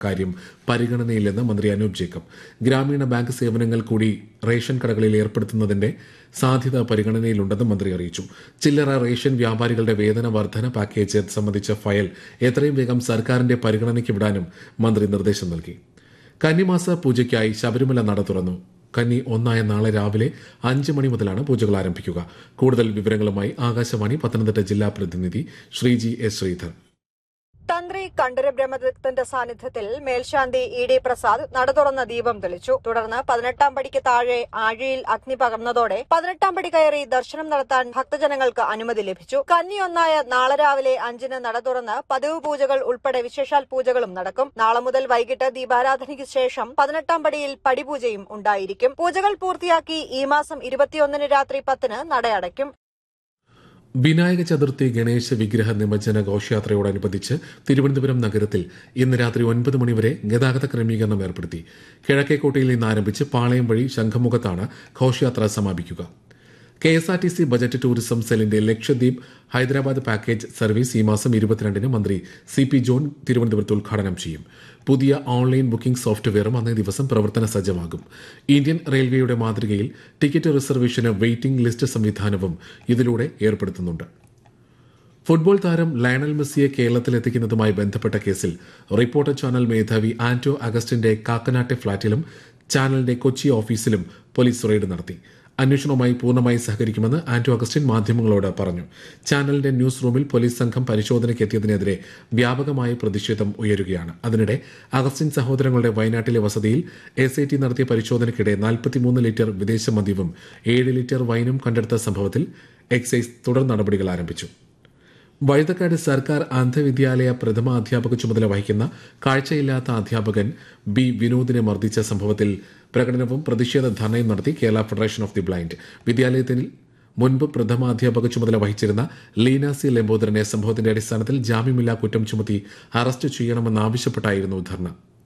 കാര്യം പരിഗണനയില്ലെന്ന് മന്ത്രി അനൂപ് ജേക്കബ് ഗ്രാമീണ ബാങ്ക് സേവനങ്ങൾ കൂടി റേഷൻ കടകളിൽ ഏർപ്പെടുത്തുന്നതിന്റെ സാധ്യത പരിഗണനയിലുണ്ടെന്ന് മന്ത്രി അറിയിച്ചു ചില്ലറ റേഷൻ വ്യാപാരികളുടെ വേതന വർധന പാക്കേജ് സംബന്ധിച്ച ഫയൽ എത്രയും വേഗം സർക്കാരിന്റെ പരിഗണനയ്ക്ക് വിടാനും മന്ത്രി നിർദ്ദേശം നൽകി കന്നിമാസ പൂജയ്ക്കായി ശബരിമല നട തുറന്നു കന്നി ഒന്നായ നാളെ രാവിലെ അഞ്ച് മണി മുതലാണ് പൂജകൾ ആരംഭിക്കുക കൂടുതൽ വിവരങ്ങളുമായി ആകാശവാണി പത്തനംതിട്ട ജില്ലാ പ്രതിനിധി ശ്രീജി എസ് ശ്രീധർ തന്ത്രി കണ്ഠര ബ്രഹ്മദത്തന്റെ സാന്നിധ്യത്തിൽ മേൽശാന്തി ഇ ഡി പ്രസാദ് നട തുറന്ന ദീപം തെളിച്ചു തുടർന്ന് പതിനെട്ടാം പടിക്ക് താഴെ ആഴിയിൽ അഗ്നി പകർന്നതോടെ പതിനെട്ടാം പടി കയറി ദർശനം നടത്താൻ ഭക്തജനങ്ങൾക്ക് അനുമതി ലഭിച്ചു കന്നിയൊന്നായ നാളെ രാവിലെ അഞ്ചിന് നട തുറന്ന് പതിവ് പൂജകൾ ഉൾപ്പെടെ വിശേഷാൽ പൂജകളും നടക്കും നാളെ മുതൽ വൈകിട്ട് ദീപാരാധനയ്ക്ക് ശേഷം പതിനെട്ടാം പടിയിൽ പടിപൂജയും ഉണ്ടായിരിക്കും പൂജകൾ പൂർത്തിയാക്കി ഈ മാസം ഇരുപത്തിയൊന്നിന് രാത്രി പത്തിന് നടയടയ്ക്കും വിനായക ചതുർത്ഥി ഗണേശ വിഗ്രഹ നിമജ്ജന ഘോഷയാത്രയോടനുബന്ധിച്ച് തിരുവനന്തപുരം നഗരത്തിൽ ഇന്ന് രാത്രി ഒൻപത് മണിവരെ ഗതാഗത ക്രമീകരണം ഏർപ്പെടുത്തി കിഴക്കേക്കോട്ടയിൽ നിന്ന് ആരംഭിച്ച് പാളയം വഴി ശംഖുമുഖത്താണ് ഘോഷയാത്ര സമാപിക്കുക K S R T C budget tourism സെല്ലിന്റെ ലക്ഷദ്വീപ് ഹൈദരാബാദ് പാക്കേജ് സർവീസ് ഈ മാസം ഇരുപത്തിരണ്ടിന് മന്ത്രി സി പി ജോൺ തിരുവനന്തപുരത്ത് ഉദ്ഘാടനം ചെയ്യും പുതിയ ഓൺലൈൻ ബുക്കിംഗ് സോഫ്റ്റ്വെയറും അന്നേ ദിവസം പ്രവർത്തന സജ്ജമാകും ഇന്ത്യൻ റെയിൽവേയുടെ മാതൃകയിൽ ടിക്കറ്റ് റിസർവേഷന് വെയിറ്റിംഗ് ലിസ്റ്റ് സംവിധാനവും ഇതിലൂടെ ഏർപ്പെടുത്തുന്നുണ്ട് ഫുട്ബോൾ താരം ലയണൽ മെസ്സിയെ കേരളത്തിലെത്തിക്കുന്നതുമായി ബന്ധപ്പെട്ട കേസിൽ റിപ്പോർട്ടർ ചാനൽ മേധാവി ആന്റോ അഗസ്റ്റിന്റെ കാക്കനാട്ടെ ഫ്ളാറ്റിലും ചാനലിന്റെ കൊച്ചി ഓഫീസിലും പോലീസ് റെയ്ഡ് നടത്തി അന്വേഷണവുമായി പൂർണ്ണമായി സഹകരിക്കുമെന്ന് ആന്റോ അഗസ്റ്റിൻ മാധ്യമങ്ങളോട് പറഞ്ഞു ചാനലിന്റെ ന്യൂസ് റൂമിൽ പോലീസ് സംഘം പരിശോധനയ്ക്കെത്തിയതിനെതിരെ വ്യാപകമായ പ്രതിഷേധം ഉയരുകയാണ് അതിനിടെ അഗസ്റ്റിൻ സഹോദരങ്ങളുടെ വയനാട്ടിലെ വസതിയിൽ എസ് ഐ ടി നടത്തിയ പരിശോധനയ്ക്കിടെ നാൽപ്പത്തിമൂന്ന് ലിറ്റർ വിദേശ മദ്യവും ഏഴ് ലിറ്റർ വൈനും കണ്ടെടുത്ത സംഭവത്തിൽ എക്സൈസ് തുടർ നടപടികൾ ആരംഭിച്ചു വഴുതക്കാട് സർക്കാർ അന്ധവിദ്യാലയ പ്രഥമ അധ്യാപക ചുമതല വഹിക്കുന്ന കാഴ്ചയില്ലാത്ത അധ്യാപകൻ ബി വിനോദിനെ മർദ്ദിച്ച സംഭവത്തിൽ പ്രകടനവും പ്രതിഷേധ ധർണയും നടത്തി Kerala federation of the blind വിദ്യാലയത്തിൽ മുൻപ് പ്രഥമ അധ്യാപക ചുമതല വഹിച്ചിരുന്ന ലീന സി ലംബോദരനെ സംഭവത്തിന്റെ അടിസ്ഥാനത്തിൽ ജാമ്യമില്ലാ കുറ്റം ചുമത്തി അറസ്റ്റ് ചെയ്യണമെന്നാവശ്യപ്പെട്ടായിരുന്നു ധർണ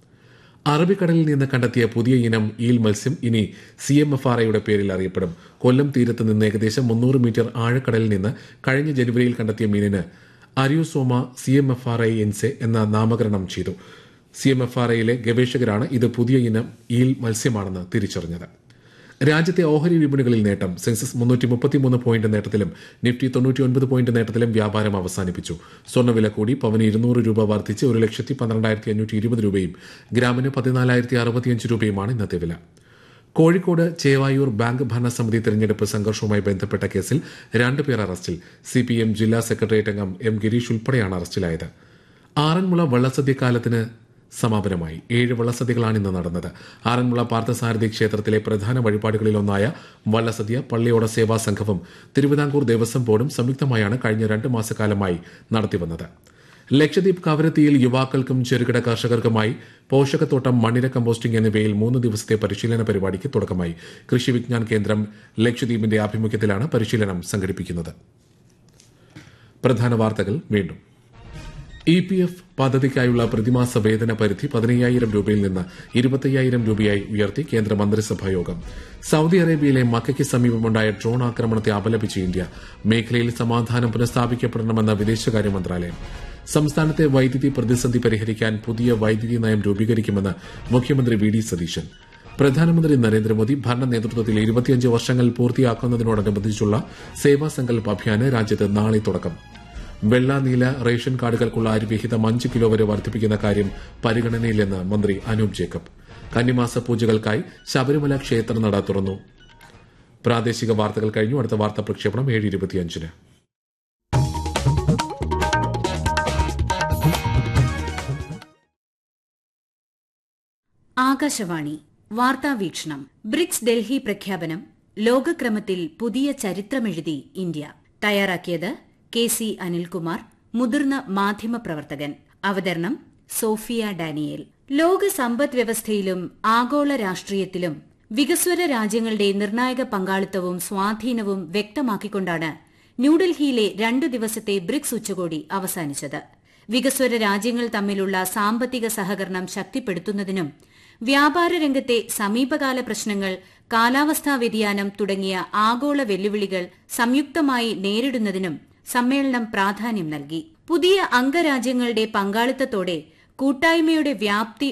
അറബിക്കടലിൽ നിന്ന് കണ്ടെത്തിയ പുതിയ ഇനം ഈൽ മത്സ്യം ഇനി സി എം എഫ് ആർ ഐയുടെ പേരിൽ അറിയപ്പെടും കൊല്ലം തീരത്ത് നിന്ന് ഏകദേശം മുന്നൂറ് മീറ്റർ ആഴക്കടലിൽ നിന്ന് കഴിഞ്ഞ ജനുവരിയിൽ കണ്ടെത്തിയ മീനിന് അരിയോസോമ C M F R I എൻസെ എന്ന നാമകരണം ചെയ്തു സി എം എഫ് ആർ ഐയിലെ ഗവേഷകരാണ് ഇത് പുതിയ ഇനം ഈൽ മത്സ്യമാണെന്ന് തിരിച്ചറിഞ്ഞത് രാജ്യത്തെ ഓഹരി വിപണികളിൽ നേട്ടം സെൻസസ് മുന്നൂറ്റി മുപ്പത്തിമൂന്ന് പോയിന്റ് നേട്ടത്തിലും നിഫ്റ്റി തൊണ്ണൂറ്റിയൊൻപത് പോയിന്റ് നേട്ടത്തിലും വ്യാപാരം അവസാനിപ്പിച്ചു സ്വർണ്ണവില കൂടി പവന് ഇരുന്നൂറ് രൂപ വർദ്ധിച്ച് ഒരു ലക്ഷത്തി പന്ത്രണ്ടായിരത്തി അഞ്ഞൂറ്റി ഇരുപത് രൂപയും ഗ്രാമിന് പതിനാലായിരത്തി അറുപത്തിയഞ്ച് രൂപയുമാണ് ഇന്നത്തെ വില കോഴിക്കോട് ചേവായൂർ ബാങ്ക് ഭരണസമിതി തെരഞ്ഞെടുപ്പ് സംഘർഷവുമായി ബന്ധപ്പെട്ട കേസിൽ രണ്ടുപേർ അറസ്റ്റിൽ സി പി എം ജില്ലാ സെക്രട്ടേറിയറ്റ് അംഗം എം ഗിരീഷ് ഉൾപ്പെടെയാണ് അറസ്റ്റിലായത് ആറന്മുള വള്ളസദ്യക്കാലത്തിന് സമാപനമായി ഏഴ് വള്ളസദ്യകളാണ് ഇന്ന് നടന്നത് ആറന്മുള പാർത്ഥസാരഥി ക്ഷേത്രത്തിലെ പ്രധാന വഴിപാടുകളിലൊന്നായ വള്ളസദ്യ പള്ളിയോട സേവാ സംഘവും തിരുവിതാംകൂർ ദേവസ്വം ബോർഡും സംയുക്തമായാണ് കഴിഞ്ഞ രണ്ട് മാസക്കാലമായി നടത്തിവന്നത് ലക്ഷദ്വീപ് കവരത്തിയിൽ യുവാക്കൾക്കും ചെറുകിട കർഷകർക്കുമായി പോഷകത്തോട്ടം മണ്ണിര കമ്പോസ്റ്റിംഗ് എന്നിവയിൽ മൂന്ന് ദിവസത്തെ പരിശീലന പരിപാടിക്ക് തുടക്കമായി കൃഷി വിജ്ഞാൻ കേന്ദ്രം ലക്ഷദ്വീപിന്റെ ആഭിമുഖ്യത്തിലാണ് പരിശീലനം സംഘടിപ്പിക്കുന്നത് പ്രധാന വാർത്തകൾ വീണ്ടും ഇ പി എഫ് പദ്ധതിക്കായുള്ള പ്രതിമാസ വേതന പരിധി പതിനയ്യായിരം രൂപയിൽ നിന്ന് ഇരുപത്തയ്യായിരം രൂപയായി ഉയർത്തി കേന്ദ്ര മന്ത്രിസഭാ യോഗം സൌദി അറേബ്യയിലെ മക്കയ്ക്ക് സമീപമുണ്ടായ ഡ്രോൺ ആക്രമണത്തെ അപലപിച്ച് ഇന്ത്യ മേഖലയിൽ സമാധാനം പുനഃസ്ഥാപിക്കപ്പെടണമെന്ന വിദേശകാര്യ മന്ത്രാലയം സംസ്ഥാനത്തെ വൈദ്യുതി പ്രതിസന്ധി പരിഹരിക്കാൻ പുതിയ വൈദ്യുതി നയം രൂപീകരിക്കുമെന്ന് മുഖ്യമന്ത്രി വി ഡി സതീശൻ പ്രധാനമന്ത്രി നരേന്ദ്രമോദി ഭരണ നേതൃത്വത്തിൽ ഇരുപത്തിയഞ്ച് വർഷങ്ങൾ പൂർത്തിയാക്കുന്നതിനോടനുബന്ധിച്ചുള്ള സേവാ സങ്കൽപ് അഭിയാന് രാജ്യത്ത് നാളെ തുടക്കം വെള്ള നീല റേഷൻ കാർഡുകൾക്കുള്ള അരിവിഹിതം അഞ്ച് കിലോ വരെ വർദ്ധിപ്പിക്കുന്ന കാര്യം പരിഗണനയിലെന്ന് മന്ത്രി അനൂപ് ജേക്കബ് കന്നിമാസ പൂജകൾക്കായി ശബരിമല ക്ഷേത്രനട തുറന്നു പ്രാദേശിക വാർത്തകൾ കഴിഞ്ഞു അടുത്ത വാർത്താ പ്രക്ഷേപണം ഏഴ് ഇരുപത്തിയഞ്ചിന് ആകാശവാണി വാർത്താവീക്ഷണം ബ്രിക്സ് ഡൽഹി പ്രഖ്യാപനം ലോകക്രമത്തിൽ പുതിയ ചരിത്രമെഴുതി ഇന്ത്യ തയ്യാറാക്കിയത് കെ സി അനിൽകുമാർ മുതിർന്ന മാധ്യമപ്രവർത്തകൻ അവതരണം സോഫിയ ഡാനിയേൽ ലോക സമ്പദ് വ്യവസ്ഥയിലും ആഗോള രാഷ്ട്രീയത്തിലും വികസ്വര രാജ്യങ്ങളുടെ നിർണായക പങ്കാളിത്തവും സ്വാധീനവും വ്യക്തമാക്കിക്കൊണ്ടാണ് ന്യൂഡൽഹിയിലെ രണ്ടു ദിവസത്തെ ബ്രിക്സ് ഉച്ചകോടി അവസാനിച്ചത് വികസ്വര രാജ്യങ്ങൾ തമ്മിലുള്ള സാമ്പത്തിക സഹകരണം ശക്തിപ്പെടുത്തുന്നതിനും വ്യാപാര രംഗത്തെ സമീപകാല പ്രശ്നങ്ങൾ കാലാവസ്ഥാ വ്യതിയാനം തുടങ്ങിയ ആഗോള വെല്ലുവിളികൾ സംയുക്തമായി നേരിടുന്നതിനും സമ്മേളനം പ്രാധാന്യം നൽകി പുതിയ അംഗരാജ്യങ്ങളുടെ പങ്കാളിത്തത്തോടെ കൂട്ടായ്മയുടെ വ്യാപ്തി